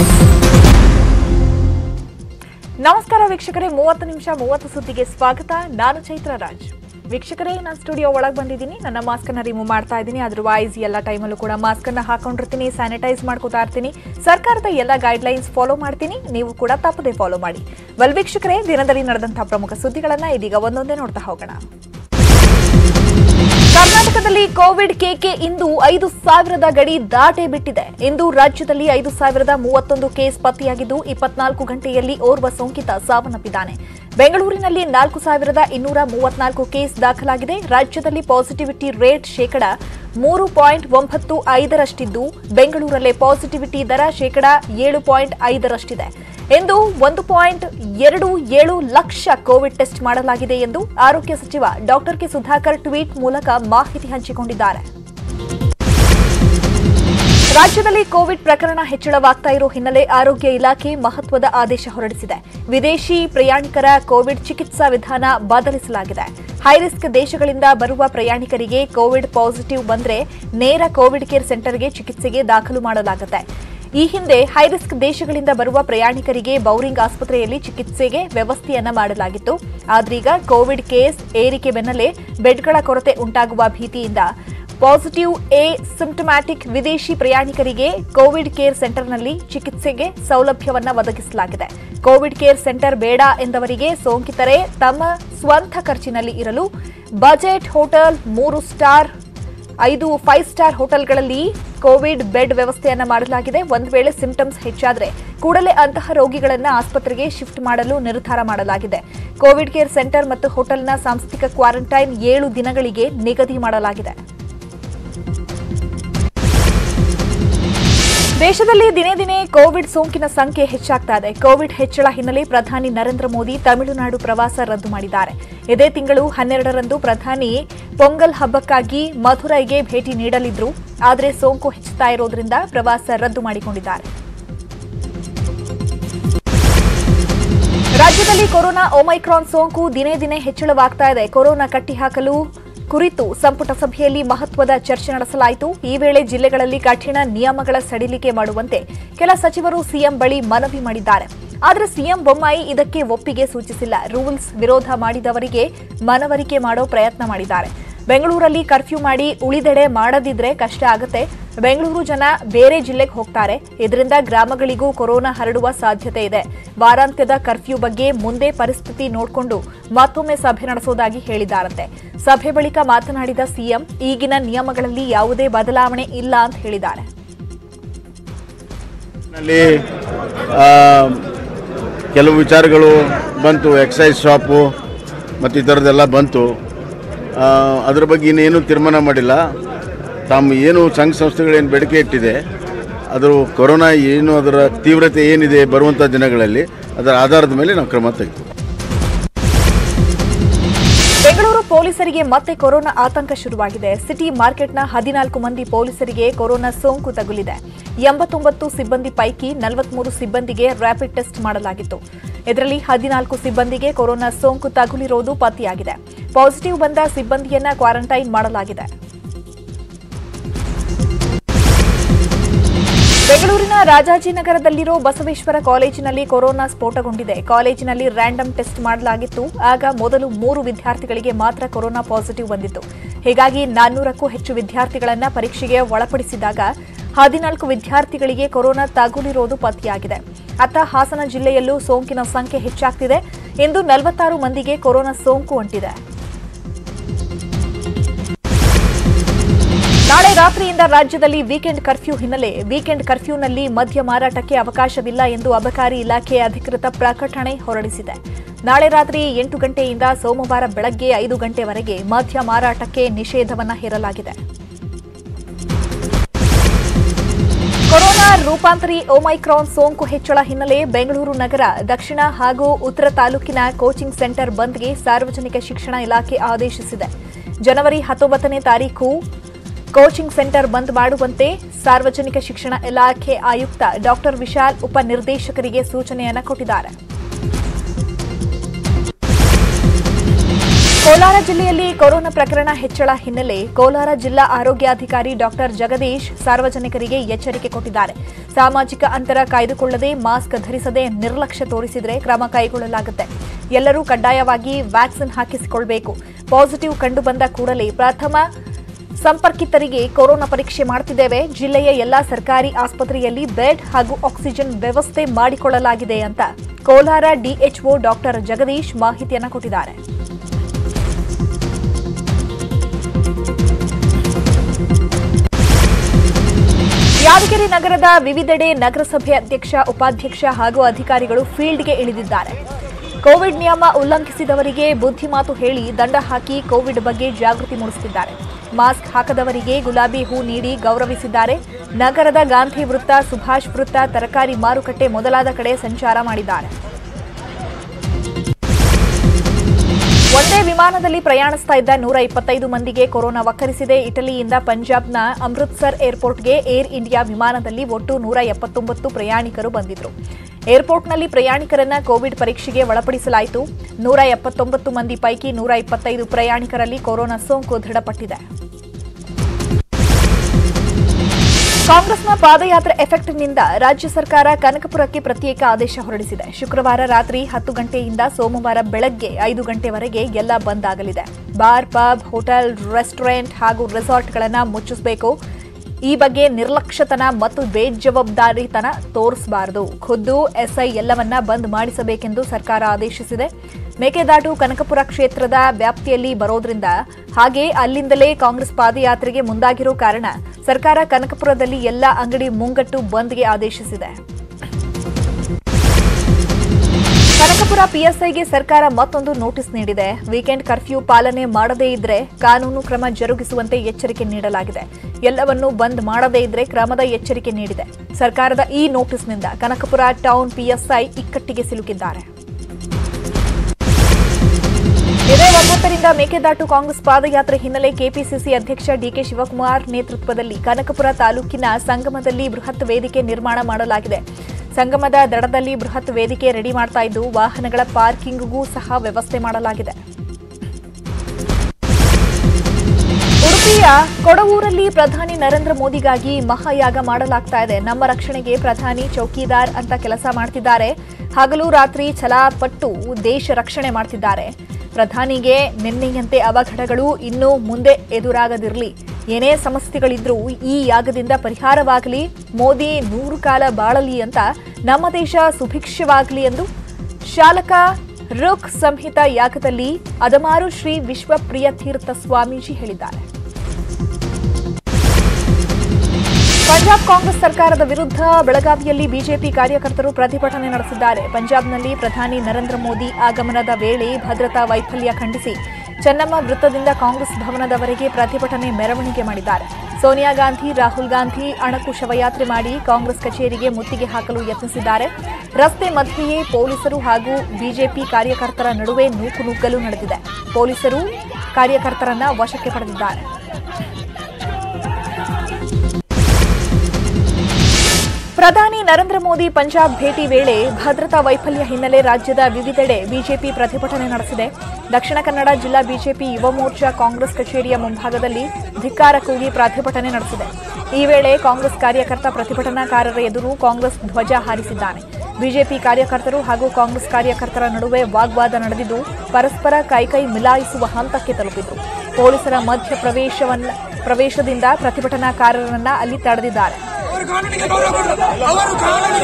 ನಮಸ್ಕಾರ ವೀಕ್ಷಕರೇ ಮೂವತ್ತು ನಿಮಿಷ ಮೂವತ್ತು ಸುದ್ದಿಗೆ ಸ್ವಾಗತ ನಾನು ಚೈತ್ರ ರಾಜ್ ವೀಕ್ಷಕರೇ ನಾನು ಸ್ಟುಡಿಯೋ ಒಳಗೆ ಬಂದಿದ್ದೀನಿ ನನ್ನ ಮಾಸ್ಕ್ ಅನ್ನ ರಿಮೂವ್ ಮಾಡ್ತಾ ಇದ್ದೀನಿ ಅದರ್ವೈಸ್ ಎಲ್ಲ ಟೈಮಲ್ಲೂ ಕೂಡ ಮಾಸ್ಕ್ ಅನ್ನ ಹಾಕೊಂಡಿರ್ತೀನಿ ಸ್ಯಾನಿಟೈಸ್ ಮಾಡ್ಕೋತಾ ಇರ್ತೀನಿ ಸರ್ಕಾರದ ಎಲ್ಲ ಗೈಡ್ ಲೈನ್ಸ್ ಫಾಲೋ ಮಾಡ್ತೀನಿ ನೀವು ಕೂಡ ತಪ್ಪದೆ ಫಾಲೋ ಮಾಡಿ ವೆಲ್ ವೀಕ್ಷಕರೇ ದಿನದಲ್ಲಿ ನಡೆದಂತಹ ಪ್ರಮುಖ ಸುದ್ದಿಗಳನ್ನ ಇದೀಗ ಒಂದೊಂದೇ ನೋಡ್ತಾ ಹೋಗೋಣ ಕರ್ನಾಟಕದಲ್ಲಿ ಕೋವಿಡ್ ಕೇಕೆ ಇಂದು ಐದು ಸಾವಿರದ ಗಡಿ ದಾಟೆ ಬಿಟ್ಟಿದೆ ಇಂದು ರಾಜ್ಯದಲ್ಲಿ ಐದು ಸಾವಿರದ ಮೂವತ್ತೊಂದು ಕೇಸ್ ಪತ್ತೆಯಾಗಿದ್ದು ಇಪ್ಪತ್ನಾಲ್ಕು ಗಂಟೆಯಲ್ಲಿ ಓರ್ವ ಸೋಂಕಿತ ಸಾವನ್ನಪ್ಪಿದ್ದಾನೆ ಬೆಂಗಳೂರಿನಲ್ಲಿ ನಾಲ್ಕು ಸಾವಿರದ ಇನ್ನೂರ ಮೂವತ್ನಾಲ್ಕು ಕೇಸ್ ದಾಖಲಾಗಿದೆ ರಾಜ್ಯದಲ್ಲಿ ಪಾಸಿಟಿವಿಟಿ ರೇಟ್ ಶೇಕಡ ಮೂರು ಪಾಯಿಂಟ್ ಒಂಬತ್ತು ಐದರಷ್ಟಿದ್ದು ಬೆಂಗಳೂರಲ್ಲೇ ಪಾಸಿಟಿವಿಟಿ ದರ ಶೇಕಡ ಏಳು ಪಾಯಿಂಟ್ ಐದರಷ್ಟಿದೆ ಇಂದು ಒಂದು ಪಾಯಿಂಟ್ ಎರಡು ಏಳು ಲಕ್ಷ ಕೋವಿಡ್ ಟೆಸ್ಟ್ ಮಾಡಲಾಗಿದೆ ಎಂದು ಆರೋಗ್ಯ ಸಚಿವ ಡಾಕ್ಟರ್ ಕೆ ಸುಧಾಕರ್ ಟ್ವೀಟ್ ಮೂಲಕ ಮಾಹಿತಿ ಹಂಚಿಕೊಂಡಿದ್ದಾರೆ ರಾಜ್ಯದಲ್ಲಿ ಕೋವಿಡ್ ಪ್ರಕರಣ ಹೆಚ್ಚಳವಾಗ್ತಾ ಇರೋ ಹಿನ್ನೆಲೆ ಆರೋಗ್ಯ ಇಲಾಖೆ ಮಹತ್ವದ ಆದೇಶ ಹೊರಡಿಸಿದೆ ವಿದೇಶಿ ಪ್ರಯಾಣಿಕರ ಕೋವಿಡ್ ಚಿಕಿತ್ಸಾ ವಿಧಾನ ಬದಲಿಸಲಾಗಿದೆ ಹೈರಿಸ್ಕ್ ದೇಶಗಳಿಂದ ಬರುವ ಪ್ರಯಾಣಿಕರಿಗೆ ಕೋವಿಡ್ ಪಾಸಿಟಿವ್ ಬಂದ್ರೆ ನೇರ ಕೋವಿಡ್ ಕೇರ್ ಸೆಂಟರ್ಗೆ ಚಿಕಿತ್ಸೆಗೆ ದಾಖಲು ಮಾಡಲಾಗುತ್ತೆ ಈ ಹಿಂದೆ ಹೈರಿಸ್ಕ್ ದೇಶಗಳಿಂದ ಬರುವ ಪ್ರಯಾಣಿಕರಿಗೆ ಬೌರಿಂಗ್ ಆಸ್ಪತ್ರೆಯಲ್ಲಿ ಚಿಕಿತ್ಸೆಗೆ ವ್ಯವಸ್ಥೆಯನ್ನ ಮಾಡಲಾಗಿತ್ತು ಆದ್ರೀಗ ಕೋವಿಡ್ ಕೇಸ್ ಏರಿಕೆ ಬೆನ್ನಲ್ಲೇ ಬೆಡ್ಗಳ ಕೊರತೆ ಉಂಟಾಗುವ ಭೀತಿಯಿಂದ ಪಾಸಿಟಿವ್ ಎ ಸಿಂಪ್ಟಮ್ಯಾಟಿಕ್ ವಿದೇಶಿ ಪ್ರಯಾಣಿಕರಿಗೆ ಕೋವಿಡ್ ಕೇರ್ ಸೆಂಟರ್ನಲ್ಲಿ ಚಿಕಿತ್ಸೆಗೆ ಸೌಲಭ್ಯವನ್ನ ಒದಗಿಸಲಾಗಿದೆ ಕೋವಿಡ್ ಕೇರ್ ಸೆಂಟರ್ ಬೇಡ ಎಂದವರಿಗೆ ಸೋಂಕಿತರೆ ತಮ್ಮ ಸ್ವಂತ ಖರ್ಚಿನಲ್ಲಿ ಇರಲು ಬಜೆಟ್ ಹೋಟೆಲ್ ಮೂರು ಸ್ಟಾರ್ ಐದು ಫೈವ್ ಸ್ಟಾರ್ ಹೋಟೆಲ್ಗಳಲ್ಲಿ ಕೋವಿಡ್ ಬೆಡ್ ವ್ಯವಸ್ಥೆಯನ್ನ ಮಾಡಲಾಗಿದೆ ಒಂದು ವೇಳೆ ಸಿಂಪ್ಟಮ್ಸ್ ಹೆಚ್ಚಾದ್ರೆ ಕೂಡಲೇ ಅಂತಹ ರೋಗಿಗಳನ್ನ ಆಸ್ಪತ್ರೆಗೆ ಶಿಫ್ಟ್ ಮಾಡಲು ನಿರ್ಧಾರ ಮಾಡಲಾಗಿದೆ ಕೋವಿಡ್ ಕೇರ್ ಸೆಂಟರ್ ಮತ್ತು ಹೋಟೆಲ್ನ ಸಾಂಸ್ಥಿಕ ಕ್ವಾರಂಟೈನ್ ಏಳು ದಿನಗಳಿಗೆ ನಿಗದಿ ಮಾಡಲಾಗಿದೆ ದೇಶದಲ್ಲಿ ದಿನೇ ದಿನೇ ಕೋವಿಡ್ ಸೋಂಕಿನ ಸಂಖ್ಯೆ ಹೆಚ್ಚಾಗ್ತಾ ಇದೆ ಕೋವಿಡ್ ಹೆಚ್ಚಳ ಹಿನ್ನೆಲೆ ಪ್ರಧಾನಿ ನರೇಂದ್ರ ಮೋದಿ ತಮಿಳುನಾಡು ಪ್ರವಾಸ ರದ್ದು ಮಾಡಿದ್ದಾರೆ ಇದೇ ತಿಂಗಳು ಹನ್ನೆರಡರಂದು ಪ್ರಧಾನಿ ಪೊಂಗಲ್ ಹಬ್ಬಕ್ಕಾಗಿ ಮಥುರೈಗೆ ಭೇಟಿ ನೀಡಲಿದ್ರು ಆದರೆ ಸೋಂಕು ಹೆಚ್ಚುತ್ತಾ ಇರೋದ್ರಿಂದ ಪ್ರವಾಸ ರದ್ದು ಮಾಡಿಕೊಂಡಿದ್ದಾರೆ ರಾಜ್ಯದಲ್ಲಿ ಕೊರೋನಾ ಒಮೈಕ್ರಾನ್ ಸೋಂಕು ದಿನೇ ದಿನೇ ಹೆಚ್ಚಳವಾಗ್ತಾ ಇದೆ ಕೊರೋನಾ ಕಟ್ಟಿಹಾಕಲು ಕುರಿತು ಸಂಪುಟ ಸಭೆಯಲ್ಲಿ ಮಹತ್ವದ ಚರ್ಚೆ ನಡೆಸಲಾಯಿತು ಈ ವೇಳೆ ಜಿಲ್ಲೆಗಳಲ್ಲಿ ಕಠಿಣ ನಿಯಮಗಳ ಸಡಿಲಿಕೆ ಮಾಡುವಂತೆ ಕೆಲ ಸಚಿವರು ಸಿಎಂ ಬಳಿ ಮನವಿ ಮಾಡಿದ್ದಾರೆ ಆದರೆ ಸಿಎಂ ಬೊಮ್ಮಾಯಿ ಇದಕ್ಕೆ ಒಪ್ಪಿಗೆ ಸೂಚಿಸಿಲ್ಲ ರೂಲ್ಸ್ ವಿರೋಧ ಮಾಡಿದವರಿಗೆ ಮನವರಿಕೆ ಮಾಡೋ ಪ್ರಯತ್ನ ಮಾಡಿದ್ದಾರೆ ಬೆಂಗಳೂರಲ್ಲಿ ಕರ್ಫ್ಯೂ ಮಾಡಿ ಉಳಿದೆಡೆ ಮಾಡದಿದ್ರೆ ಕಷ್ಟ ಆಗುತ್ತೆ ಬೆಂಗಳೂರು ಜನ ಬೇರೆ ಜಿಲ್ಲೆಗೆ ಹೋಗ್ತಾರೆ ಇದರಿಂದ ಗ್ರಾಮಗಳಿಗೂ ಕೊರೋನಾ ಹರಡುವ ಸಾಧ್ಯತೆ ಇದೆ ವಾರಾಂತ್ಯದ ಕರ್ಫ್ಯೂ ಬಗ್ಗೆ ಮುಂದೆ ಪರಿಸ್ಥಿತಿ ನೋಡಿಕೊಂಡು ಮತ್ತೊಮ್ಮೆ ಸಭೆ ನಡೆಸೋದಾಗಿ ಹೇಳಿದ್ದಾರಂತೆ ಸಭೆ ಬಳಿಕ ಮಾತನಾಡಿದ ಸಿಎಂ ಈಗಿನ ನಿಯಮಗಳಲ್ಲಿ ಯಾವುದೇ ಬದಲಾವಣೆ ಇಲ್ಲ ಅಂತ ಹೇಳಿದ್ದಾರೆ ನಲ್ಲಿ ಆ, ಕೆಲವು ವಿಚಾರಗಳು ಬಂತು ಎಕ್ಸೈಸ್ ಶಾಪು ಮತ್ತು ಈ ಥರದ್ದೆಲ್ಲ ಬಂತು ಆ, ಅದ್ರ ಬಗ್ಗೆ ಇನ್ನೇನು ತೀರ್ಮಾನ ಮಾಡಿಲ್ಲ ತಾವು ಏನು ಸಂಘ ಸಂಸ್ಥೆಗಳೇನು ಬೇಡಿಕೆ ಇಟ್ಟಿದೆ ಅದು ಕೊರೋನಾ ಏನು ಅದರ ತೀವ್ರತೆ ಏನಿದೆ ಬರುವಂಥ ದಿನಗಳಲ್ಲಿ ಅದರ ಆಧಾರದ ಮೇಲೆ ನಾವು ಕ್ರಮ ತೆಗೆದು ಬೆಂಗಳೂರು ಪೊಲೀಸರಿಗೆ ಮತ್ತೆ ಕೊರೋನಾ ಆತಂಕ ಶುರುವಾಗಿದೆ ಸಿಟಿ ಮಾರ್ಕೆಟ್ನ ಹದಿನಾಲ್ಕು ಮಂದಿ ಪೊಲೀಸರಿಗೆ ಕೊರೋನಾ ಸೋಂಕು ತಗುಲಿದೆ ಎಂಬತ್ತೊಂಬತ್ತು ಸಿಬ್ಬಂದಿ ಪೈಕಿ ನಲವತ್ಮೂರು ಸಿಬ್ಬಂದಿಗೆ ರ್ಯಾಪಿಡ್ ಟೆಸ್ಟ್ ಮಾಡಲಾಗಿತ್ತು ಇದರಲ್ಲಿ ಹದಿನಾಲ್ಕು ಸಿಬ್ಬಂದಿಗೆ ಕೊರೋನಾ ಸೋಂಕು ತಗುಲಿರುವುದು ಪತ್ತೆಯಾಗಿದೆ ಪಾಸಿಟಿವ್ ಬಂದ ಸಿಬ್ಬಂದಿಯನ್ನ ಕ್ವಾರಂಟೈನ್ ಮಾಡಲಾಗಿದೆ ಬೆಂಗಳೂರಿನ ರಾಜಾಜಿನಗರದಲ್ಲಿರೋ ಬಸವೇಶ್ವರ ಕಾಲೇಜಿನಲ್ಲಿ ಕೊರೋನಾ ಸ್ಫೋಟಗೊಂಡಿದೆ ಕಾಲೇಜಿನಲ್ಲಿ ರ್ಯಾಂಡಮ್ ಟೆಸ್ಟ್ ಮಾಡಲಾಗಿತ್ತು ಆಗ ಮೊದಲು ಮೂರು ವಿದ್ಯಾರ್ಥಿಗಳಿಗೆ ಮಾತ್ರ ಕೊರೋನಾ ಪಾಸಿಟಿವ್ ಬಂದಿತ್ತು ಹೀಗಾಗಿ ನಾನ್ನೂರಕ್ಕೂ ಹೆಚ್ಚು ವಿದ್ಯಾರ್ಥಿಗಳನ್ನ ಪರೀಕ್ಷೆಗೆ ಒಳಪಡಿಸಿದಾಗ ಹದಿನಾಲ್ಕು ವಿದ್ಯಾರ್ಥಿಗಳಿಗೆ ಕೊರೋನಾ ತಗುಲಿರೋದು ಪತ್ತೆಯಾಗಿದೆ ಅತ್ತ ಹಾಸನ ಜಿಲ್ಲೆಯಲ್ಲೂ ಸೋಂಕಿನ ಸಂಖ್ಯೆ ಹೆಚ್ಚಾಗ್ತಿದೆ ಇಂದು ನಲವತ್ತಾರು ಮಂದಿಗೆ ಕೊರೋನಾ ಸೋಂಕು ಅಂಟಿದೆ ನಾಳೆ ರಾತ್ರಿಯಿಂದ ರಾಜ್ಯದಲ್ಲಿ ವೀಕೆಂಡ್ ಕರ್ಫ್ಯೂ ಹಿನ್ನೆಲೆ ವೀಕೆಂಡ್ ಕರ್ಫ್ಯೂನಲ್ಲಿ ಮದ್ಯ ಮಾರಾಟಕ್ಕೆ ಅವಕಾಶವಿಲ್ಲ ಎಂದು ಅಬಕಾರಿ ಇಲಾಖೆ ಅಧಿಕೃತ ಪ್ರಕಟಣೆ ಹೊರಡಿಸಿದೆ ನಾಳೆ ರಾತ್ರಿ ಎಂಟು ಗಂಟೆಯಿಂದ ಸೋಮವಾರ ಬೆಳಗ್ಗೆ ಐದು ಗಂಟೆವರೆಗೆ ಮದ್ಯ ಮಾರಾಟಕ್ಕೆ ನಿಷೇಧವನ್ನ ಹೇರಲಾಗಿದೆ ಕೊರೋನಾ ರೂಪಾಂತರಿ ಒಮೈಕ್ರಾನ್ ಸೋಂಕು ಹೆಚ್ಚಳ ಹಿನ್ನೆಲೆ ಬೆಂಗಳೂರು ನಗರ ದಕ್ಷಿಣ ಹಾಗೂ ಉತ್ತರ ತಾಲೂಕಿನ ಕೋಚಿಂಗ್ ಸೆಂಟರ್ ಬಂದ್ಗೆ ಸಾರ್ವಜನಿಕ ಶಿಕ್ಷಣ ಇಲಾಖೆ ಆದೇಶಿಸಿದೆ ಜನವರಿ ಹತ್ತೊಂಬತ್ತನೇ ತಾರೀಕು ಕೋಚಿಂಗ್ ಸೆಂಟರ್ ಬಂದ್ ಮಾಡುವಂತೆ ಸಾರ್ವಜನಿಕ ಶಿಕ್ಷಣ ಇಲಾಖೆ ಆಯುಕ್ತ ಡಾಕ್ಟರ್ ವಿಶಾಲ್ ಉಪನಿರ್ದೇಶಕರಿಗೆ ಸೂಚನೆಯನ್ನ ಕೊಟ್ಟಿದ್ದಾರೆ ಕೋಲಾರ ಜಿಲ್ಲೆಯಲ್ಲಿ ಕೊರೋನಾ ಪ್ರಕರಣ ಹೆಚ್ಚಳ ಹಿನ್ನೆಲೆ ಕೋಲಾರ ಜಿಲ್ಲಾ ಆರೋಗ್ಯಾಧಿಕಾರಿ ಡಾಕ್ಟರ್ ಜಗದೀಶ್ ಸಾರ್ವಜನಿಕರಿಗೆ ಎಚ್ಚರಿಕೆ ಕೊಟ್ಟಿದ್ದಾರೆ ಸಾಮಾಜಿಕ ಅಂತರ ಕಾಯ್ದುಕೊಳ್ಳದೆ ಮಾಸ್ಕ್ ಧರಿಸದೆ ನಿರ್ಲಕ್ಷ್ಯ ತೋರಿಸಿದರೆ ಕ್ರಮ ಕೈಗೊಳ್ಳಲಾಗುತ್ತೆ ಎಲ್ಲರೂ ಕಡ್ಡಾಯವಾಗಿ ವ್ಯಾಕ್ಸಿನ್ ಹಾಕಿಸಿಕೊಳ್ಬೇಕು ಪಾಸಿಟಿವ್ ಕಂಡುಬಂದ ಕೂಡಲೇ ಪ್ರಥಮ ಸಂಪರ್ಕಿತರಿಗೆ ಕೊರೋನಾ ಪರೀಕ್ಷೆ ಮಾಡುತ್ತಿದ್ದೇವೆ ಜಿಲ್ಲೆಯ ಎಲ್ಲಾ ಸರ್ಕಾರಿ ಆಸ್ಪತ್ರೆಯಲ್ಲಿ ಬೆಡ್ ಹಾಗೂ ಆಕ್ಸಿಜನ್ ವ್ಯವಸ್ಥೆ ಮಾಡಿಕೊಳ್ಳಲಾಗಿದೆ ಅಂತ ಕೋಲಾರ ಡಿಎಚ್ಒ ಡಾಕ್ಟರ್ ಜಗದೀಶ್ ಮಾಹಿತಿಯನ್ನ ಕೊಟ್ಟಿದ್ದಾರೆ ಯಾದಗಿರಿ ನಗರದ ವಿವಿಧೆಡೆ ನಗರಸಭೆ ಅಧ್ಯಕ್ಷ ಉಪಾಧ್ಯಕ್ಷ ಹಾಗೂ ಅಧಿಕಾರಿಗಳು ಫೀಲ್ಡ್ಗೆ ಇಳಿದಿದ್ದಾರೆ ಕೋವಿಡ್ ನಿಯಮ ಉಲ್ಲಂಘಿಸಿದವರಿಗೆ ಬುದ್ಧಿಮಾತು ಹೇಳಿ ದಂಡ ಹಾಕಿ ಕೋವಿಡ್ ಬಗ್ಗೆ ಜಾಗೃತಿ ಮೂಡಿಸುತ್ತಿದ್ದಾರೆ ಮಾಸ್ಕ್ ಹಾಕದವರಿಗೆ ಗುಲಾಬಿ ಹೂ ನೀಡಿ ಗೌರವಿಸಿದ್ದಾರೆ ನಗರದ ಗಾಂಧಿ ವೃತ್ತ ಸುಭಾಷ್ ವೃತ್ತ ತರಕಾರಿ ಮಾರುಕಟ್ಟೆ ಮೊದಲಾದ ಕಡೆ ಸಂಚಾರ ಮಾಡಿದ್ದಾರೆ ಒಂದೇ ವಿಮಾನದಲ್ಲಿ ಪ್ರಯಾಣಿಸ್ತಾ ಇದ್ದ ನೂರ ಇಪ್ಪತ್ತೈದು ಮಂದಿಗೆ ಕೊರೋನಾ ವಕ್ಕರಿಸಿದೆ ಇಟಲಿಯಿಂದ ಪಂಜಾಬ್ನ ಅಮೃತ್ಸರ್ ಏರ್ಪೋರ್ಟ್ಗೆ ಏರ್ ಇಂಡಿಯಾ ವಿಮಾನದಲ್ಲಿ ಒಟ್ಟು ನೂರ ಎಪ್ಪತ್ತೊಂಬತ್ತು ಪ್ರಯಾಣಿಕರು ಬಂದಿದ್ರು ಏರ್ಪೋರ್ಟ್ನಲ್ಲಿ ಪ್ರಯಾಣಿಕರನ್ನ ಕೋವಿಡ್ ಪರೀಕ್ಷೆಗೆ ಒಳಪಡಿಸಲಾಯಿತು ನೂರ ಎಪ್ಪತ್ತೊಂಬತ್ತು ಮಂದಿ ಪೈಕಿ ನೂರ ಇಪ್ಪತ್ತೈದು ಪ್ರಯಾಣಿಕರಲ್ಲಿ ಕೊರೋನಾ ಸೋಂಕು ದೃಢಪಟ್ಟಿದೆ ಕಾಂಗ್ರೆಸ್ನ ಪಾದಯಾತ್ರೆ ಎಫೆಕ್ಟ್ನಿಂದ ರಾಜ್ಯ ಸರ್ಕಾರ ಕನಕಪುರಕ್ಕೆ ಪ್ರತ್ಯೇಕ ಆದೇಶ ಹೊರಡಿಸಿದೆ ಶುಕ್ರವಾರ ರಾತ್ರಿ ಹತ್ತು ಗಂಟೆಯಿಂದ ಸೋಮವಾರ ಬೆಳಗ್ಗೆ ಐದು ಗಂಟೆವರೆಗೆ ಎಲ್ಲ ಬಂದ್ ಆಗಲಿದೆ ಬಾರ್ ಪಬ್ ಹೋಟೆಲ್ ರೆಸ್ಟೋರೆಂಟ್ ಹಾಗೂ ರೆಸಾರ್ಟ್ಗಳನ್ನು ಮುಚ್ಚಿಸಬೇಕು ಈ ಬಗ್ಗೆ ನಿರ್ಲಕ್ಷ್ಯತನ ಮತ್ತು ಬೇಜವಾಬ್ದಾರಿತನ ತೋರಿಸಬಾರದು ಖುದ್ದು ಎಸ್ಐ ಎಲ್ಲವನ್ನ ಬಂದ್ ಮಾಡಿಸಬೇಕೆಂದು ಸರ್ಕಾರ ಆದೇಶಿಸಿದೆ ಮೇಕೆದಾಟು ಕನಕಪುರ ಕ್ಷೇತ್ರದ ವ್ಯಾಪ್ತಿಯಲ್ಲಿ ಬರೋದ್ರಿಂದ ಹಾಗೆ ಅಲ್ಲಿಂದಲೇ ಕಾಂಗ್ರೆಸ್ ಪಾದಯಾತ್ರೆಗೆ ಮುಂದಾಗಿರೋ ಕಾರಣ ಸರ್ಕಾರ ಕನಕಪುರದಲ್ಲಿ ಎಲ್ಲ ಅಂಗಡಿ ಮುಂಗಟ್ಟು ಬಂದ್ಗೆ ಆದೇಶಿಸಿದೆ ಕನಕಪುರ ಪಿಎಸ್ಐಗೆ ಸರ್ಕಾರ ಮತ್ತೊಂದು ನೋಟಿಸ್ ನೀಡಿದೆ ವೀಕೆಂಡ್ ಕರ್ಫ್ಯೂ ಪಾಲನೆ ಮಾಡದೇ ಇದ್ರೆ ಕಾನೂನು ಕ್ರಮ ಜರುಗಿಸುವಂತೆ ಎಚ್ಚರಿಕೆ ನೀಡಲಾಗಿದೆ ಎಲ್ಲವನ್ನೂ ಬಂದ್ ಮಾಡದೇ ಇದ್ರೆ ಕ್ರಮದ ಎಚ್ಚರಿಕೆ ನೀಡಿದೆ ಸರ್ಕಾರದ ಈ ನೋಟಿಸ್ನಿಂದ ಕನಕಪುರ ಟೌನ್ ಪಿಎಸ್ಐ ಇಕ್ಕಟ್ಟಿಗೆ ಸಿಲುಕಿದ್ದಾರೆ ಇದೇ ಒಂಬತ್ತರಿಂದ ಮೇಕೆದಾಟು ಕಾಂಗ್ರೆಸ್ ಪಾದಯಾತ್ರೆ ಹಿನ್ನೆಲೆ ಕೆಪಿಸಿಸಿ ಅಧ್ಯಕ್ಷ ಡಿಕೆ ಶಿವಕುಮಾರ್ ನೇತೃತ್ವದಲ್ಲಿ ಕನಕಪುರ ತಾಲೂಕಿನ ಸಂಗಮದಲ್ಲಿ ಬೃಹತ್ ವೇದಿಕೆ ನಿರ್ಮಾಣ ಮಾಡಲಾಗಿದೆ ಸಂಗಮದ ದಡದಲ್ಲಿ ಬೃಹತ್ ವೇದಿಕೆ ರೆಡಿ ಮಾಡ್ತಾ ಇದ್ದು ವಾಹನಗಳ ಪಾರ್ಕಿಂಗ್ಗೂ ಸಹ ವ್ಯವಸ್ಥೆ ಮಾಡಲಾಗಿದೆ ಉಡುಪಿಯ ಕೊಡವೂರಲ್ಲಿ ಪ್ರಧಾನಿ ನರೇಂದ್ರ ಮೋದಿಗಾಗಿ ಮಹಾಯಾಗ ಮಾಡಲಾಗ್ತಾ ಇದೆ ನಮ್ಮ ರಕ್ಷಣೆಗೆ ಪ್ರಧಾನಿ ಚೌಕಿದಾರ್ ಅಂತ ಕೆಲಸ ಮಾಡ್ತಿದ್ದಾರೆ ಹಗಲು ರಾತ್ರಿ ಛಲಪಟ್ಟು ದೇಶ ರಕ್ಷಣೆ ಮಾಡ್ತಿದ್ದಾರೆ ಪ್ರಧಾನಿಗೆ ನಿನ್ನೆಯಂತೆ ಅವಘಡಗಳು ಇನ್ನೂ ಮುಂದೆ ಎದುರಾಗದಿರಲಿ ಏನೇ ಸಮಸ್ಯೆಗಳಿದ್ರೂ ಈ ಯಾಗದಿಂದ ಪರಿಹಾರವಾಗಲಿ ಮೋದಿ ನೂರು ಕಾಲ ಬಾಳಲಿ ಅಂತ ನಮ್ಮ ದೇಶ ಸುಭಿಕ್ಷವಾಗಲಿ ಎಂದು ಶಾಲಕ ಋಕ್ ಸಂಹಿತ ಯಾಗದಲ್ಲಿ ಅದಮಾರು ಶ್ರೀ ವಿಶ್ವಪ್ರಿಯ ತೀರ್ಥ ಸ್ವಾಮೀಜಿ ಹೇಳಿದ್ದಾರೆ ಪಂಜಾಬ್ ಕಾಂಗ್ರೆಸ್ ಸರ್ಕಾರದ ವಿರುದ್ಧ ಬೆಳಗಾವಿಯಲ್ಲಿ ಬಿಜೆಪಿ ಕಾರ್ಯಕರ್ತರು ಪ್ರತಿಭಟನೆ ನಡೆಸಿದ್ದಾರೆ ಪಂಜಾಬ್ನಲ್ಲಿ ಪ್ರಧಾನಿ ನರೇಂದ್ರ ಮೋದಿ ಆಗಮನದ ವೇಳೆ ಭದ್ರತಾ ವೈಫಲ್ಯ ಖಂಡಿಸಿ ಚೆನ್ನಮ್ಮ ವೃತ್ತದಿಂದ ಕಾಂಗ್ರೆಸ್ ಭವನದವರೆಗೆ ಪ್ರತಿಭಟನೆ ಮೆರವಣಿಗೆ ಮಾಡಿದ್ದಾರೆ ಸೋನಿಯಾ ಗಾಂಧಿ ರಾಹುಲ್ ಗಾಂಧಿ ಅಣಕು ಶವಯಾತ್ರೆ ಮಾಡಿ ಕಾಂಗ್ರೆಸ್ ಕಚೇರಿಗೆ ಮುತ್ತಿಗೆ ಹಾಕಲು ಯತ್ನಿಸಿದ್ದಾರೆ ರಸ್ತೆ ಮಧ್ಯೆಯೇ ಪೊಲೀಸರು ಹಾಗೂ ಬಿಜೆಪಿ ಕಾರ್ಯಕರ್ತರ ನಡುವೆ ನೂಕುನುಗ್ಗಲು ನಡೆದಿದೆ ಪೊಲೀಸರು ಕಾರ್ಯಕರ್ತರನ್ನ ವಶಕ್ಕೆ ಪಡೆದಿದ್ದಾರೆ ಪ್ರಧಾನಿ ನರೇಂದ್ರ ಮೋದಿ ಪಂಜಾಬ್ ಭೇಟಿ ವೇಳೆ ಭದ್ರತಾ ವೈಫಲ್ಯ ಹಿನ್ನೆಲೆ ರಾಜ್ಯದ ವಿವಿಧೆಡೆ ಬಿಜೆಪಿ ಪ್ರತಿಭಟನೆ ನಡೆಸಿದೆ ದಕ್ಷಿಣ ಕನ್ನಡ ಜಿಲ್ಲಾ ಬಿಜೆಪಿ ಯುವ ಮೋರ್ಚಾ ಕಾಂಗ್ರೆಸ್ ಕಚೇರಿಯ ಮುಂಭಾಗದಲ್ಲಿ ಧಿಕ್ಕಾರ ಕೂಗಿ ಪ್ರತಿಭಟನೆ ನಡೆಸಿದೆ ಈ ವೇಳೆ ಕಾಂಗ್ರೆಸ್ ಕಾರ್ಯಕರ್ತ ಪ್ರತಿಭಟನಾಕಾರರ ಎದುರು ಕಾಂಗ್ರೆಸ್ ಧ್ವಜ ಹಾರಿಸಿದ್ದಾನೆ ಬಿಜೆಪಿ ಕಾರ್ಯಕರ್ತರು ಹಾಗೂ ಕಾಂಗ್ರೆಸ್ ಕಾರ್ಯಕರ್ತರ ನಡುವೆ ವಾಗ್ವಾದ ನಡೆದಿದ್ದು ಪರಸ್ಪರ ಕೈಕೈ ಮಿಲಾಯಿಸುವ ಹಂತಕ್ಕೆ ತಲುಪಿತು ಪೊಲೀಸರ ಮಧ್ಯ ಪ್ರವೇಶವನ್ನ ಪ್ರವೇಶದಿಂದ ಪ್ರತಿಭಟನಾಕಾರರನ್ನ ಅಲ್ಲಿ ತಡೆದಿದ್ದಾರೆ ಅವರು ಕಾನೂನಿಗೆ ಗೌರವ ಕೊಡಲ್ಲ ಅವರು ಕಾನೂನಿಗೆ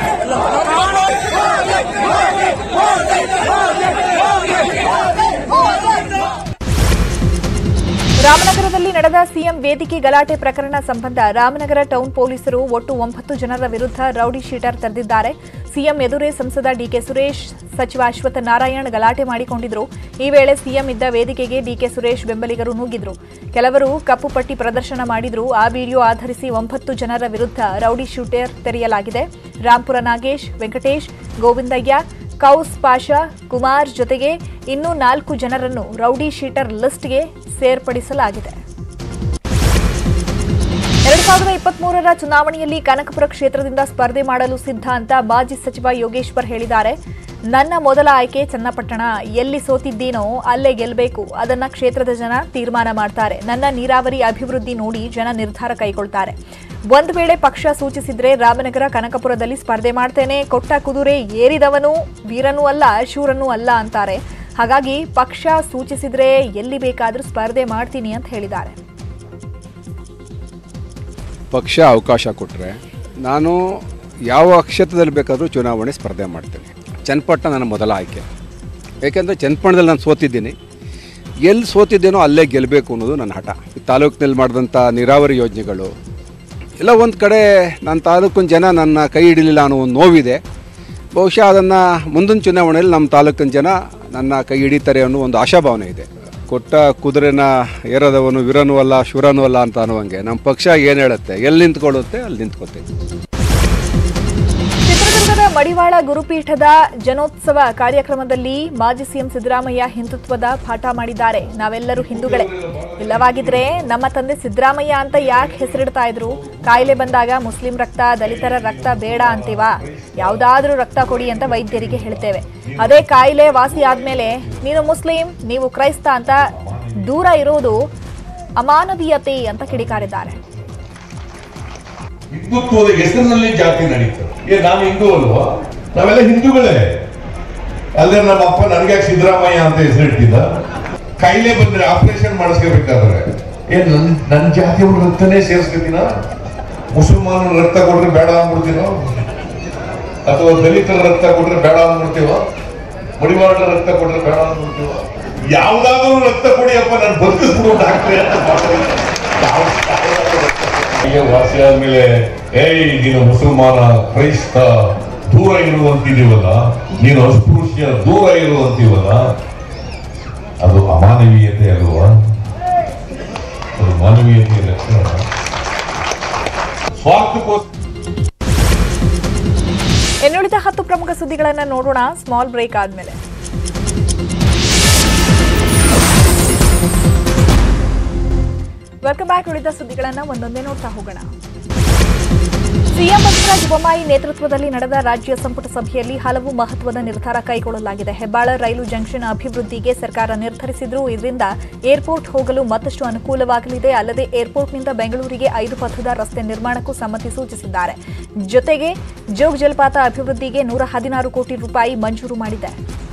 ರಾಮನಗರದಲ್ಲಿ ನಡೆದ ಸಿಎಂ ವೇದಿಕೆ ಗಲಾಟೆ ಪ್ರಕರಣ ಸಂಬಂಧ ರಾಮನಗರ ಟೌನ್ ಪೊಲೀಸರು ಒಟ್ಟು ಒಂಬತ್ತು ಜನರ ವಿರುದ್ಧ ರೌಡಿ ಶೀಟರ್ ತೆರೆದಿದ್ದಾರೆ ಸಿಎಂ ಎದುರೇ ಸಂಸದ ಡಿಕೆ ಸುರೇಶ್ ಸಚಿವ ಅಶ್ವತ್ಥ ನಾರಾಯಣ್ ಗಲಾಟೆ ಮಾಡಿಕೊಂಡಿದ್ರು ಈ ವೇಳೆ ಸಿಎಂ ಇದ್ದ ವೇದಿಕೆಗೆ ಡಿಕೆ ಸುರೇಶ್ ಬೆಂಬಲಿಗರು ನುಗ್ಗಿದ್ರು ಕೆಲವರು ಕಪ್ಪು ಪಟ್ಟಿ ಪ್ರದರ್ಶನ ಮಾಡಿದ್ರು ಆ ವಿಡಿಯೋ ಆಧರಿಸಿ ಒಂಬತ್ತು ಜನರ ವಿರುದ್ಧ ರೌಡಿ ಶೂಟರ್ ತೆರೆಯಲಾಗಿದೆ ರಾಂಪುರ ನಾಗೇಶ್ ವೆಂಕಟೇಶ್ ಗೋವಿಂದಯ್ಯ ಕೌಸ್ ಪಾಷಾ ಕುಮಾರ್ ಜೊತೆಗೆ ಇನ್ನೂ ನಾಲ್ಕು ಜನರನ್ನು ರೌಡಿ ಶೀಟರ್ ಲಿಸ್ಟ್ಗೆ ಸೇರ್ಪಡಿಸಲಾಗಿದೆ ಎರಡ್ ಸಾವಿರದ ಇಪ್ಪತ್ಮೂರರ ಚುನಾವಣೆಯಲ್ಲಿ ಕನಕಪುರ ಕ್ಷೇತ್ರದಿಂದ ಸ್ಪರ್ಧೆ ಮಾಡಲು ಸಿದ್ಧ ಅಂತ ಮಾಜಿ ಸಚಿವ ಯೋಗೇಶ್ವರ್ ಹೇಳಿದ್ದಾರೆ ನನ್ನ ಮೊದಲ ಆಯ್ಕೆ ಚನ್ನಪಟ್ಟಣ ಎಲ್ಲಿ ಸೋತಿದ್ದೀನೋ ಅಲ್ಲೇ ಗೆಲ್ಲಬೇಕು ಅದನ್ನ ಕ್ಷೇತ್ರದ ಜನ ತೀರ್ಮಾನ ಮಾಡ್ತಾರೆ ನನ್ನ ನೀರಾವರಿ ಅಭಿವೃದ್ಧಿ ನೋಡಿ ಜನ ನಿರ್ಧಾರ ಕೈಗೊಳ್ತಾರೆ ಒಂದು ವೇಳೆ ಪಕ್ಷ ಸೂಚಿಸಿದ್ರೆ ರಾಮನಗರ ಕನಕಪುರದಲ್ಲಿ ಸ್ಪರ್ಧೆ ಮಾಡ್ತೇನೆ ಕೊಟ್ಟ ಕುದುರೆ ಏರಿದವನು ವೀರನೂ ಅಲ್ಲ ಶೂರನೂ ಅಲ್ಲ ಅಂತಾರೆ ಹಾಗಾಗಿ ಪಕ್ಷ ಸೂಚಿಸಿದ್ರೆ ಎಲ್ಲಿ ಬೇಕಾದರೂ ಸ್ಪರ್ಧೆ ಮಾಡ್ತೀನಿ ಅಂತ ಹೇಳಿದ್ದಾರೆ ಪಕ್ಷ ಅವಕಾಶ ಕೊಟ್ಟರೆ ನಾನು ಯಾವ ಕ್ಷೇತ್ರದಲ್ಲಿ ಬೇಕಾದರೂ ಚುನಾವಣೆ ಸ್ಪರ್ಧೆ ಮಾಡ್ತೇನೆ ಚನ್ನಪಟ್ಟಣ ನನ್ನ ಮೊದಲ ಆಯ್ಕೆ ಏಕೆಂದರೆ ಚನ್ನಪಟ್ಟಣದಲ್ಲಿ ನಾನು ಸೋತಿದ್ದೀನಿ ಎಲ್ಲಿ ಸೋತಿದ್ದೇನೋ ಅಲ್ಲೇ ಗೆಲ್ಲಬೇಕು ಅನ್ನೋದು ನನ್ನ ಹಠ ಈ ತಾಲೂಕಿನಲ್ಲಿ ಮಾಡಿದಂಥ ನೀರಾವರಿ ಯೋಜನೆಗಳು ಎಲ್ಲ ಒಂದು ಕಡೆ ನನ್ನ ತಾಲೂಕಿನ ಜನ ನನ್ನ ಕೈ ಹಿಡಿಲಿಲ್ಲ ಅನ್ನೋ ಒಂದು ನೋವಿದೆ ಬಹುಶಃ ಅದನ್ನು ಮುಂದಿನ ಚುನಾವಣೆಯಲ್ಲಿ ನಮ್ಮ ತಾಲೂಕಿನ ಜನ ನನ್ನ ಕೈ ಹಿಡಿತಾರೆ ಅನ್ನೋ ಒಂದು ಆಶಾಭಾವನೆ ಇದೆ ಕೊಟ್ಟ ಕುದುರೆನ ಏರದವನು ವೀರನೂ ಅಲ್ಲ ಶೂರನೂ ಅಲ್ಲ ಅಂತ ಅನ್ನುವಂಗೆ ನಮ್ಮ ಪಕ್ಷ ಏನು ಹೇಳುತ್ತೆ ಎಲ್ಲಿ ನಿಂತ್ಕೊಳ್ಳುತ್ತೆ ಅಲ್ಲಿ ನಿಂತ್ಕೋತೀವಿ ಚಿತ್ರದುರ್ಗದ ಮಡಿವಾಳ ಗುರುಪೀಠದ ಜನೋತ್ಸವ ಕಾರ್ಯಕ್ರಮದಲ್ಲಿ ಮಾಜಿ ಸಿಎಂ ಸಿದ್ದರಾಮಯ್ಯ ಹಿಂದುತ್ವದ ಪಾಠ ಮಾಡಿದ್ದಾರೆ ನಾವೆಲ್ಲರೂ ಹಿಂದೂಗಳೇ ಇಲ್ಲವಾಗಿದ್ರೆ ನಮ್ಮ ತಂದೆ ಸಿದ್ದರಾಮಯ್ಯ ಅಂತ ಯಾಕೆ ಹೆಸರಿಡ್ತಾ ಇದ್ರು ಕಾಯಿಲೆ ಬಂದಾಗ ಮುಸ್ಲಿಂ ರಕ್ತ ದಲಿತರ ರಕ್ತ ಬೇಡ ಅಂತೀವಾ ಯಾವ್ದಾದ್ರೂ ರಕ್ತ ಕೊಡಿ ಅಂತ ವೈದ್ಯರಿಗೆ ಹೇಳ್ತೇವೆ ಅದೇ ಕಾಯಿಲೆ ವಾಸಿ ಆದ್ಮೇಲೆ ನೀನು ಮುಸ್ಲಿಂ ನೀವು ಕ್ರೈಸ್ತ ಅಂತ ದೂರ ಇರೋದು ಅಮಾನವೀಯತೆ ಅಂತ ಕಿಡಿಕಾರಿದ್ದಾರೆ ಹಿಂದುತ್ವದ ಹೆಸರಿನಲ್ಲಿ ಜಾತಿ ನಡೀತದೆ ಏ ನಾನು ಹಿಂದೂ ಅಲ್ವಾ ನಾವೆಲ್ಲ ಹಿಂದೂಗಳೇ ಅಲ್ಲದೆ ನಮ್ಮ ಅಪ್ಪ ನನಗೆ ಸಿದ್ದರಾಮಯ್ಯ ಅಂತ ಹೆಸರಿಟ್ಟಿದ್ದ ಕಾಯಿಲೆ ಬಂದ್ರೆ ಆಪರೇಷನ್ ಮಾಡಿಸ್ಕೋಬೇಕಾದ್ರೆ ಏನ್ ನನ್ ನನ್ನ ಜಾತಿಯವ್ರ ರಕ್ತನೇ ಸೇರಿಸ್ಕೊತೀನ ಮುಸಲ್ಮಾನರ ರಕ್ತ ಕೊಟ್ರೆ ಬೇಡ ಅಂದ್ಬಿಡ್ತೀನೋ ಅಥವಾ ದಲಿತರ ರಕ್ತ ಕೊಟ್ರೆ ಬೇಡ ಅಂದ್ಬಿಡ್ತೀವ ಮಡಿವಾಳರ ರಕ್ತ ಕೊಟ್ರೆ ಬೇಡ ಅಂದ್ಬಿಡ್ತೀವ ಯಾವ್ದಾದ್ರು ರಕ್ತ ಕೊಡಿಯಪ್ಪ ನಾನು ಬದುಕಿಸ್ಬಿಡು ಡಾಕ್ಟ್ರೆ ಅಂತ ಮಾತಾಡ್ತಾರೆ. ಯಾವ- ಯಾವ್ದಾದ್ರು ರಕ್ತ ಹೀಗೆ ವಾಸಿ ಆದ್ಮೇಲೆ ಏಯ್ ನೀನು ಮುಸಲ್ಮಾನ ಕ್ರೈಸ್ತ ದೂರ ಇರುವಂತಿದೀವಲ್ಲ ನೀನು ಅಸ್ಪೃಶ್ಯ ದೂರ ಇರುವಂತೀವಲ್ಲ ಅದು ಅಮಾನವೀಯತೆ ಅಲ್ವಾ ಅದು ಮಾನವೀಯತೆಯ ಲಕ್ಷಣ ಸ್ವಾರ್ಥಕ್ಕೋಸ್ಕರ ಇನ್ನುಳಿದ ಹತ್ತು ಪ್ರಮುಖ ಸುದ್ದಿಗಳನ್ನ ನೋಡೋಣ ಸ್ಮಾಲ್ ಬ್ರೇಕ್ ಆದ್ಮೇಲೆ ವೆಲ್ಕಮ್ ಬ್ಯಾಕ್ ಉಳಿದ ಸುದ್ದಿಗಳನ್ನ ಒಂದೊಂದೇ ನೋಡ್ತಾ ಹೋಗೋಣ ಸಿಎಂ ಬಸವರಾಜ ಬೊಮ್ಮಾಯಿ ನೇತೃತ್ವದಲ್ಲಿ ನಡೆದ ರಾಜ್ಯ ಸಂಪುಟ ಸಭೆಯಲ್ಲಿ ಹಲವು ಮಹತ್ವದ ನಿರ್ಧಾರ ಕೈಗೊಳ್ಳಲಾಗಿದೆ ಹೆಬ್ಬಾಳ ರೈಲು ಜಂಕ್ಷನ್ ಅಭಿವೃದ್ಧಿಗೆ ಸರ್ಕಾರ ನಿರ್ಧರಿಸಿದ್ರು ಇದರಿಂದ ಏರ್ಪೋರ್ಟ್ ಹೋಗಲು ಮತ್ತಷ್ಟು ಅನುಕೂಲವಾಗಲಿದೆ ಅಲ್ಲದೆ ಏರ್ಪೋರ್ಟ್ನಿಂದ ಬೆಂಗಳೂರಿಗೆ ಐದು ಪಥದ ರಸ್ತೆ ನಿರ್ಮಾಣಕ್ಕೂ ಸಮ್ಮತಿ ಸೂಚಿಸಿದ್ದಾರೆ ಜೊತೆಗೆ ಜೋಗ್ ಜಲಪಾತ ಅಭಿವೃದ್ಧಿಗೆ ನೂರ ಹದಿನಾರು ಕೋಟಿ ರೂಪಾಯಿ ಮಂಜೂರು ಮಾಡಿದೆ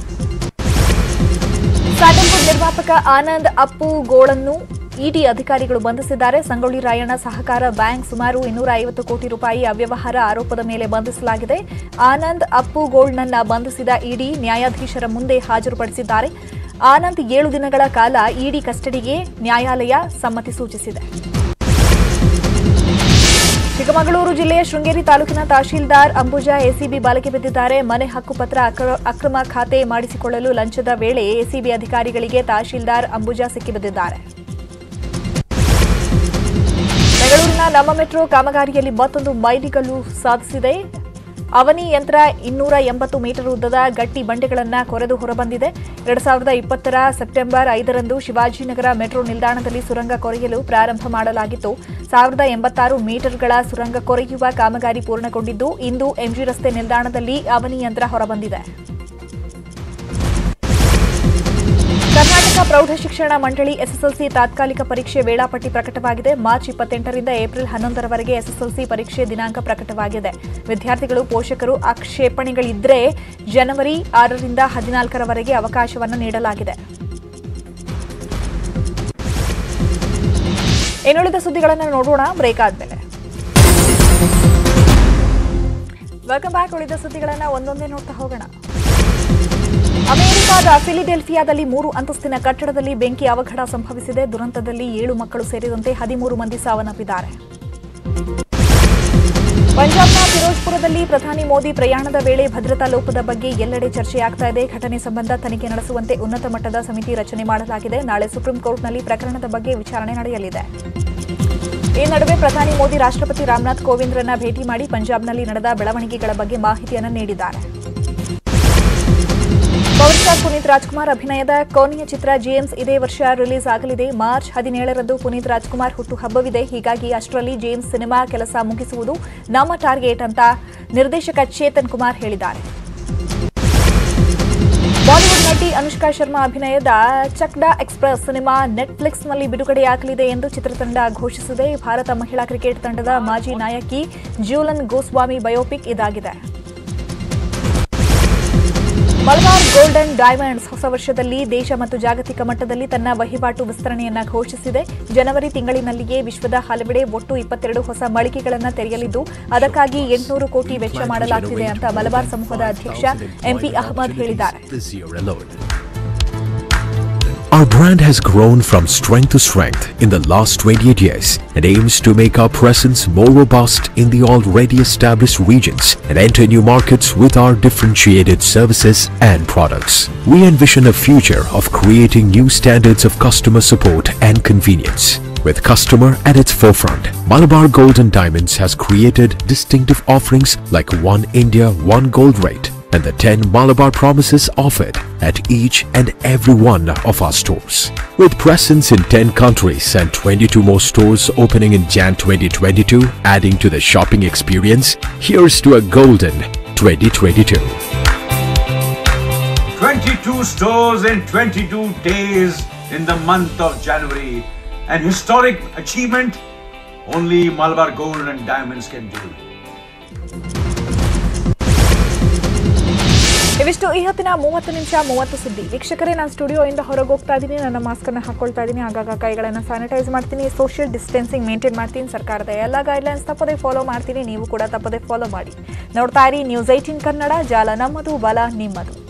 ಸ್ಯಾಂಡಲ್ವುಡ್ ನಿರ್ಮಾಪಕ ಆನಂದ್ ಅಪ್ಪು ಗೋಳನ್ನು ಇಡಿ ಅಧಿಕಾರಿಗಳು ಬಂಧಿಸಿದ್ದಾರೆ ಸಂಗೊಳ್ಳಿ ರಾಯಣ್ಣ ಸಹಕಾರ ಬ್ಯಾಂಕ್ ಸುಮಾರು ಇನ್ನೂರ ಐವತ್ತು ಕೋಟಿ ರೂಪಾಯಿ ಅವ್ಯವಹಾರ ಆರೋಪದ ಮೇಲೆ ಬಂಧಿಸಲಾಗಿದೆ ಆನಂದ್ ಅಪ್ಪು ಗೋಲ್ಡ್ನನ್ನ ಬಂಧಿಸಿದ ಇಡಿ ನ್ಯಾಯಾಧೀಶರ ಮುಂದೆ ಹಾಜರುಪಡಿಸಿದ್ದಾರೆ ಆನಂದ್ ಏಳು ದಿನಗಳ ಕಾಲ ಇಡಿ ಕಸ್ಟಡಿಗೆ ನ್ಯಾಯಾಲಯ ಸಮ್ಮತಿ ಸೂಚಿಸಿದೆ ಚಿಕ್ಕಮಗಳೂರು ಜಿಲ್ಲೆಯ ಶೃಂಗೇರಿ ತಾಲೂಕಿನ ತಹಶೀಲ್ದಾರ್ ಅಂಬುಜಾ ಎಸಿಬಿ ಬಾಲಕ್ಕೆ ಬಿದ್ದಿದ್ದಾರೆ ಮನೆ ಹಕ್ಕುಪತ್ರ ಅಕ್ರ- ಅಕ್ರಮ ಖಾತೆ ಮಾಡಿಸಿಕೊಳ್ಳಲು ಲಂಚದ ವೇಳೆ ಎಸಿಬಿ ಅಧಿಕಾರಿಗಳಿಗೆ ತಹಶೀಲ್ದಾರ್ ಅಂಬುಜಾ ಸಿಕ್ಕಿಬಿದ್ದಿದ್ದಾರೆ ಬೆಂಗಳೂರಿನ ನಮ್ಮ ಮೆಟ್ರೋ ಕಾಮಗಾರಿಯಲ್ಲಿ ಮತ್ತೊಂದು ಮೈಲಿಗಲ್ಲು ಸಾಧಿಸಿದೆ ಅವನಿ ಯಂತ್ರ ಇನ್ನೂರ ಎಂಬತ್ತು ಮೀಟರ್ ಉದ್ದದ ಗಟ್ಟಿ ಬಂಡೆಗಳನ್ನು ಕೊರೆದು ಹೊರಬಂದಿದೆ ಎರಡ್ ಸಾವಿರದ ಇಪ್ಪತ್ತರ ಸೆಪ್ಟೆಂಬರ್ ಐದರಂದು ಶಿವಾಜಿನಗರ ಮೆಟ್ರೋ ನಿಲ್ದಾಣದಲ್ಲಿ ಸುರಂಗ ಕೊರೆಯಲು ಪ್ರಾರಂಭ ಮಾಡಲಾಗಿತ್ತು ಸಾವಿರದ ಎಂಬತ್ತಾರು ಮೀಟರ್ಗಳ ಸುರಂಗ ಕೊರೆಯುವ ಕಾಮಗಾರಿ ಪೂರ್ಣಗೊಂಡಿದ್ದು ಇಂದು ಎಂಜಿ ರಸ್ತೆ ನಿಲ್ದಾಣದಲ್ಲಿ ಅವನಿ ಯಂತ್ರ ಹೊರಬಂದಿದೆ ಕರ್ನಾಟಕ ಪ್ರೌಢಶಿಕ್ಷಣ ಮಂಡಳಿ ಎಸ್ಎಸ್ಎಲ್ಸಿ ತಾತ್ಕಾಲಿಕ ಪರೀಕ್ಷೆ ವೇಳಾಪಟ್ಟಿ ಪ್ರಕಟವಾಗಿದೆ ಮಾರ್ಚ್ ಇಪ್ಪತ್ತೆಂಟರಿಂದ ಏಪ್ರಿಲ್ ಹನ್ನೊಂದರವರೆಗೆ ಎಸ್ಎಸ್ಎಲ್ಸಿ ಪರೀಕ್ಷೆ ದಿನಾಂಕ ಪ್ರಕಟವಾಗಿದೆ ವಿದ್ಯಾರ್ಥಿಗಳು ಪೋಷಕರು ಆಕ್ಷೇಪಣೆಗಳಿದ್ರೆ ಜನವರಿ ಆರರಿಂದ ಹದಿನಾಲ್ಕರವರೆಗೆ ಅವಕಾಶವನ್ನು ನೀಡಲಾಗಿದೆ ಇನ್ನುಳಿದ ಸುದ್ದಿಗಳನ್ನು ನೋಡೋಣ ಬ್ರೇಕ್ ಆದ್ಮೇಲೆ ವೆಲ್ಕಮ್ ಬ್ಯಾಕ್ ಉಳಿದ ಸುದ್ದಿಗಳನ್ನು ಒಂದೊಂದೇ ನೋಡ್ತಾ ಹೋಗೋಣ ಅಮೆರಿಕದ ಫಿಲಿಡೆಲ್ಫಿಯಾದಲ್ಲಿ ಮೂರು ಅಂತಸ್ತಿನ ಕಟ್ಟಡದಲ್ಲಿ ಬೆಂಕಿ ಅವಘಡ ಸಂಭವಿಸಿದೆ ದುರಂತದಲ್ಲಿ ಏಳು ಮಕ್ಕಳು ಸೇರಿದಂತೆ ಹದಿಮೂರು ಮಂದಿ ಸಾವನ್ನಪ್ಪಿದ್ದಾರೆ ಪಂಜಾಬ್ನ ಫಿರೋಜ್ಪುರದಲ್ಲಿ ಪ್ರಧಾನಿ ಮೋದಿ ಪ್ರಯಾಣದ ವೇಳೆ ಭದ್ರತಾ ಲೋಪದ ಬಗ್ಗೆ ಎಲ್ಲೆಡೆ ಚರ್ಚೆಯಾಗ್ತಾ ಇದೆ ಘಟನೆ ಸಂಬಂಧ ತನಿಖೆ ನಡೆಸುವಂತೆ ಉನ್ನತ ಮಟ್ಟದ ಸಮಿತಿ ರಚನೆ ಮಾಡಲಾಗಿದೆ ನಾಳೆ ಸುಪ್ರೀಂ ಕೋರ್ಟ್ನಲ್ಲಿ ಪ್ರಕರಣದ ಬಗ್ಗೆ ವಿಚಾರಣೆ ನಡೆಯಲಿದೆ ಈ ನಡುವೆ ಪ್ರಧಾನಿ ಮೋದಿ ರಾಷ್ಟ್ರಪತಿ ರಾಮನಾಥ್ ಕೋವಿಂದ್ರನ್ನ ಭೇಟಿ ಮಾಡಿ ಪಂಜಾಬ್ನಲ್ಲಿ ನಡೆದ ಬೆಳವಣಿಗೆಗಳ ಬಗ್ಗೆ ಮಾಹಿತಿಯನ್ನು ನೀಡಿದ್ದಾರೆ ಪವರ್ ಸ್ಟಾರ್ ಪುನೀತ್ ರಾಜ್ಕುಮಾರ್ ಅಭಿನಯದ ಕೊನೆಯ ಚಿತ್ರ ಜೇಮ್ಸ್ ಇದೇ ವರ್ಷ ರಿಲೀಸ್ ಆಗಲಿದೆ ಮಾರ್ಚ್ ಹದಿನೇಳರಂದು ಪುನೀತ್ ರಾಜ್ಕುಮಾರ್ ಹುಟ್ಟುಹಬ್ಬವಿದೆ ಹೀಗಾಗಿ ಅಷ್ಟರಲ್ಲಿ ಜೇಮ್ಸ್ ಸಿನಿಮಾ ಕೆಲಸ ಮುಗಿಸುವುದು ನಮ್ಮ ಟಾರ್ಗೆಟ್ ಅಂತ ನಿರ್ದೇಶಕ ಚೇತನ್ ಕುಮಾರ್ ಹೇಳಿದ್ದಾರೆ ಬಾಲಿವುಡ್ ನಟಿ ಅನುಷ್ಕಾ ಶರ್ಮಾ ಅಭಿನಯದ ಚಕ್ಡಾ ಎಕ್ಸ್ಪ್ರೆಸ್ ಸಿನಿಮಾ ನೆಟ್ಫ್ಲಿಕ್ಸ್ನಲ್ಲಿ ಬಿಡುಗಡೆಯಾಗಲಿದೆ ಎಂದು ಚಿತ್ರತಂಡ ಘೋಷಿಸಿದೆ ಭಾರತ ಮಹಿಳಾ ಕ್ರಿಕೆಟ್ ತಂಡದ ಮಾಜಿ ನಾಯಕಿ ಜೂಲನ್ ಗೋಸ್ವಾಮಿ ಬಯೋಪಿಕ್ ಇದಾಗಿದೆ ಮಲಬಾರ್ ಗೋಲ್ಡನ್ ಡೈಮಂಡ್ಸ್ ಹೊಸ ವರ್ಷದಲ್ಲಿ ದೇಶ ಮತ್ತು ಜಾಗತಿಕ ಮಟ್ಟದಲ್ಲಿ ತನ್ನ ವಹಿವಾಟು ವಿಸ್ತರಣೆಯನ್ನ ಘೋಷಿಸಿದೆ ಜನವರಿ ತಿಂಗಳಿನಲ್ಲಿಯೇ ವಿಶ್ವದ ಹಲವೆಡೆ ಒಟ್ಟು ಇಪ್ಪತ್ತೆರಡು ಹೊಸ ಮಳಿಗೆಗಳನ್ನು ತೆರೆಯಲಿದ್ದು ಅದಕ್ಕಾಗಿ ಎಂಟುನೂರು ಕೋಟಿ ವೆಚ್ಚ ಮಾಡಲಾಗುತ್ತಿದೆ ಅಂತ ಮಲಬಾರ್ ಸಮೂಹದ ಅಧ್ಯಕ್ಷ ಎಂಪಿ ಅಹಮದ್ ಹೇಳಿದ್ದಾರೆ this year alone. Our brand has grown from strength to strength in the last 28 years and aims to make our presence more robust in the already established regions and enter new markets with our differentiated services and products. We envision a future of creating new standards of customer support and convenience. With customer at its forefront, Malabar Gold and Diamonds has created distinctive offerings like One India, One Gold Rate and the 10 Malabar promises offered at each and every one of our stores. With presence in 10 countries and 22 more stores opening in Jan 2022, adding to the shopping experience, here's to a golden 2022. 22 stores in 22 days in the month of January. An historic achievement only Malabar Gold and Diamonds can do. ಇವಿಷ್ಟು ಈ ಹೊತ್ತಿನ ಮೂವತ್ತು ನಿಮಿಷ ಮೂವತ್ತು ಸುದ್ದಿ ವೀಕ್ಷಕರೇ ನಾನು ಸ್ಟುಡಿಯೋಯಿಂದ ಹೊರಗೆ ಹೋಗ್ತಾ ಇದ್ದೀನಿ ನನ್ನ ಮಾಸ್ಕ್ ಅನ್ನು ಹಾಕೊಳ್ತಾ ಇದ್ದೀನಿ ಆಗಾಗ ಕೈಗಳನ್ನು ಸ್ಯಾನಿಟೈಸ್ ಮಾಡ್ತೀನಿ ಸೋಷಿಯಲ್ ಡಿಸ್ಟೆನ್ಸಿಂಗ್ ಮೇಂಟೈನ್ ಮಾಡ್ತೀನಿ ಸರ್ಕಾರದ ಎಲ್ಲ ಗೈಡ್ಲೈನ್ಸ್ ತಪ್ಪದೆ ಫಾಲೋ ಮಾಡ್ತೀನಿ ನೀವು ಕೂಡ ತಪ್ಪದೆ ಫಾಲೋ ಮಾಡಿ ನೋಡ್ತಾ ಇರಿ ನ್ಯೂಸ್ ಏಯ್ಟೀನ್ ಕನ್ನಡ ಜಾಲ ನಮ್ಮದು ಬಲ ನಿಮ್ಮದು